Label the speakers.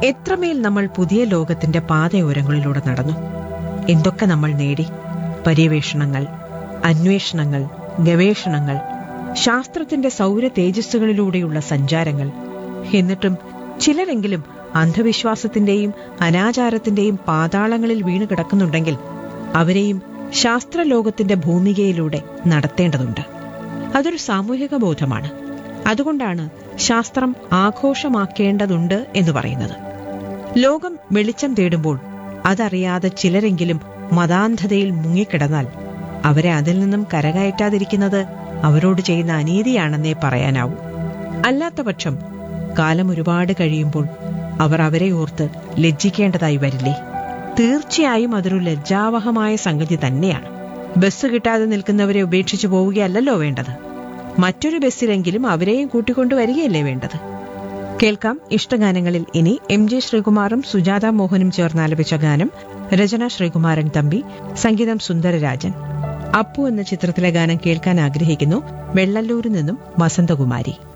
Speaker 1: എത്രമേൽ നമ്മൾ പുതിയ ലോകത്തിന്റെ പാതയോരങ്ങളിലൂടെ നടന്നു എന്തൊക്കെ നമ്മൾ നേടി പര്യവേഷണങ്ങൾ അന്വേഷണങ്ങൾ ഗവേഷണങ്ങൾ ശാസ്ത്രത്തിന്റെ സൗര തേജസ്സുകളിലൂടെയുള്ള സഞ്ചാരങ്ങൾ എന്നിട്ടും ചിലരെങ്കിലും അന്ധവിശ്വാസത്തിന്റെയും അനാചാരത്തിന്റെയും പാതാളങ്ങളിൽ വീണു കിടക്കുന്നുണ്ടെങ്കിൽ അവരെയും ശാസ്ത്രലോകത്തിന്റെ ഭൂമികയിലൂടെ നടത്തേണ്ടതുണ്ട് അതൊരു സാമൂഹിക ബോധമാണ് അതുകൊണ്ടാണ് ശാസ്ത്രം ആഘോഷമാക്കേണ്ടതുണ്ട് എന്ന് പറയുന്നത് ലോകം വെളിച്ചം തേടുമ്പോൾ അതറിയാതെ ചിലരെങ്കിലും മതാന്ധതയിൽ മുങ്ങിക്കിടന്നാൽ അവരെ അതിൽ നിന്നും കരകയറ്റാതിരിക്കുന്നത് അവരോട് ചെയ്യുന്ന അനീതിയാണെന്നേ പറയാനാവൂ അല്ലാത്തപക്ഷം കാലം ഒരുപാട് കഴിയുമ്പോൾ അവർ അവരെ ഓർത്ത് ലജ്ജിക്കേണ്ടതായി വരില്ലേ തീർച്ചയായും അതൊരു ലജ്ജാവഹമായ സംഗതി തന്നെയാണ് ബസ് കിട്ടാതെ നിൽക്കുന്നവരെ ഉപേക്ഷിച്ചു പോവുകയല്ലല്ലോ വേണ്ടത് മറ്റൊരു ബസ്സിലെങ്കിലും അവരെയും കൂട്ടിക്കൊണ്ടുവരികയല്ലേ വേണ്ടത് കേൾക്കാം ഇഷ്ടഗാനങ്ങളിൽ ഇനി എം ജെ ശ്രീകുമാറും സുജാത മോഹനും ചേർന്നാലപിച്ച ഗാനം രചന ശ്രീകുമാരൻ തമ്പി സംഗീതം സുന്ദരരാജൻ അപ്പു എന്ന ചിത്രത്തിലെ ഗാനം കേൾക്കാൻ ആഗ്രഹിക്കുന്നു വെള്ളല്ലൂരിൽ നിന്നും വസന്തകുമാരി